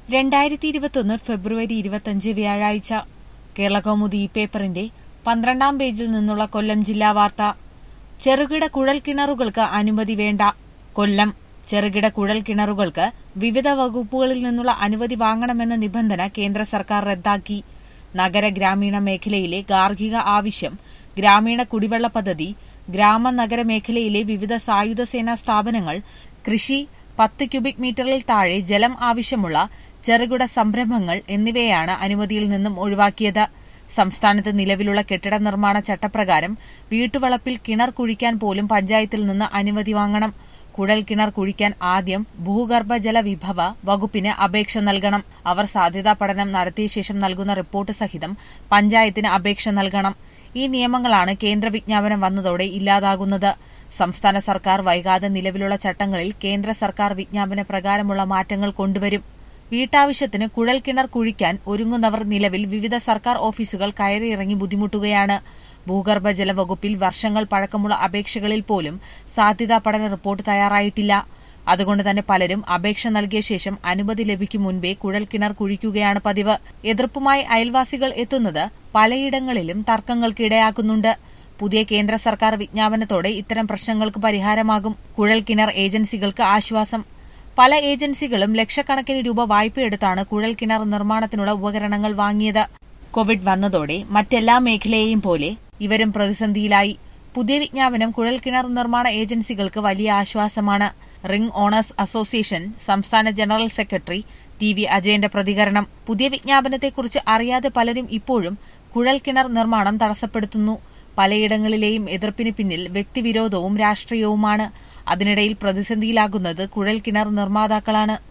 രണ്ടായിരത്തി ഇരുപത്തൊന്ന് ഫെബ്രുവരി ഇരുപത്തഞ്ച് വ്യാഴാഴ്ച കേരളകൗമുദി ഈ പേപ്പറിന്റെ പന്ത്രണ്ടാം പേജിൽ നിന്നുള്ള കൊല്ലം ജില്ലാ വാർത്ത ചെറുകിട കുഴൽ കിണറുകൾക്ക് അനുമതി വേണ്ട കൊല്ലം ചെറുകിട കുഴൽ കിണറുകൾക്ക് വിവിധ വകുപ്പുകളിൽ നിന്നുള്ള അനുമതി വാങ്ങണമെന്ന നിബന്ധന കേന്ദ്ര സർക്കാർ റദ്ദാക്കി നഗര ഗ്രാമീണ മേഖലയിലെ ഗാർഹിക ആവശ്യം ഗ്രാമീണ കുടിവെള്ള പദ്ധതി ഗ്രാമ നഗര മേഖലയിലെ വിവിധ സായുധ സേനാ സ്ഥാപനങ്ങൾ കൃഷി പത്ത് ക്യൂബിക് മീറ്ററിൽ താഴെ ജലം ആവശ്യമുള്ള ചെറുകിട സംരംഭങ്ങൾ എന്നിവയാണ് അനുമതിയിൽ നിന്നും ഒഴിവാക്കിയത് സംസ്ഥാനത്ത് നിലവിലുള്ള കെട്ടിട നിർമ്മാണ ചട്ടപ്രകാരം വീട്ടുവളപ്പിൽ കിണർ കുഴിക്കാൻ പോലും പഞ്ചായത്തിൽ നിന്ന് അനുമതി വാങ്ങണം കുഴൽ കിണർ കുഴിക്കാൻ ആദ്യം ഭൂഗർഭജല വിഭവ വകുപ്പിന് അപേക്ഷ നൽകണം അവർ സാധ്യതാ പഠനം നടത്തിയ ശേഷം നൽകുന്ന റിപ്പോർട്ട് സഹിതം പഞ്ചായത്തിന് അപേക്ഷ നൽകണം ഈ നിയമങ്ങളാണ് കേന്ദ്ര വിജ്ഞാപനം വന്നതോടെ ഇല്ലാതാകുന്നത് സംസ്ഥാന സർക്കാർ വൈകാതെ നിലവിലുള്ള ചട്ടങ്ങളിൽ കേന്ദ്ര സർക്കാർ വിജ്ഞാപന പ്രകാരമുള്ള മാറ്റങ്ങൾ കൊണ്ടുവരും വീട്ടാവശ്യത്തിന് കുഴൽ കിണർ കുഴിക്കാൻ ഒരുങ്ങുന്നവർ നിലവിൽ വിവിധ സർക്കാർ ഓഫീസുകൾ കയറിയിറങ്ങി ബുദ്ധിമുട്ടുകയാണ് ഭൂഗർഭജല വകുപ്പിൽ വർഷങ്ങൾ പഴക്കമുള്ള അപേക്ഷകളിൽ പോലും സാധ്യതാ പഠന റിപ്പോർട്ട് തയ്യാറായിട്ടില്ല അതുകൊണ്ട് തന്നെ പലരും അപേക്ഷ നൽകിയ ശേഷം അനുമതി ലഭിക്കും മുൻപേ കുഴൽ കിണർ കുഴിക്കുകയാണ് പതിവ് എതിർപ്പുമായി അയൽവാസികൾ എത്തുന്നത് പലയിടങ്ങളിലും തർക്കങ്ങൾക്ക് ഇടയാക്കുന്നുണ്ട് പുതിയ കേന്ദ്ര സർക്കാർ വിജ്ഞാപനത്തോടെ ഇത്തരം പ്രശ്നങ്ങൾക്ക് പരിഹാരമാകും കുഴൽ കിണർ ഏജൻസികൾക്ക് ആശ്വാസം പല ഏജൻസികളും ലക്ഷക്കണക്കിന് രൂപ വായ്പയെടുത്താണ് കുഴൽ കിണർ നിർമ്മാണത്തിനുള്ള ഉപകരണങ്ങൾ വാങ്ങിയത് കോവിഡ് വന്നതോടെ മറ്റെല്ലാ മേഖലയെയും പോലെ ഇവരും പ്രതിസന്ധിയിലായി പുതിയ വിജ്ഞാപനം കുഴൽ കിണർ നിർമ്മാണ ഏജൻസികൾക്ക് വലിയ ആശ്വാസമാണ് റിംഗ് ഓണേഴ്സ് അസോസിയേഷൻ സംസ്ഥാന ജനറൽ സെക്രട്ടറി ടി വി അജയന്റെ പ്രതികരണം പുതിയ വിജ്ഞാപനത്തെക്കുറിച്ച് അറിയാതെ പലരും ഇപ്പോഴും കുഴൽ കിണർ നിർമ്മാണം തടസ്സപ്പെടുത്തുന്നു പലയിടങ്ങളിലെയും എതിർപ്പിന് പിന്നിൽ വ്യക്തിവിരോധവും രാഷ്ട്രീയവുമാണ് അതിനിടയിൽ പ്രതിസന്ധിയിലാകുന്നത് കുഴൽ കിണർ നിർമ്മാതാക്കളാണ്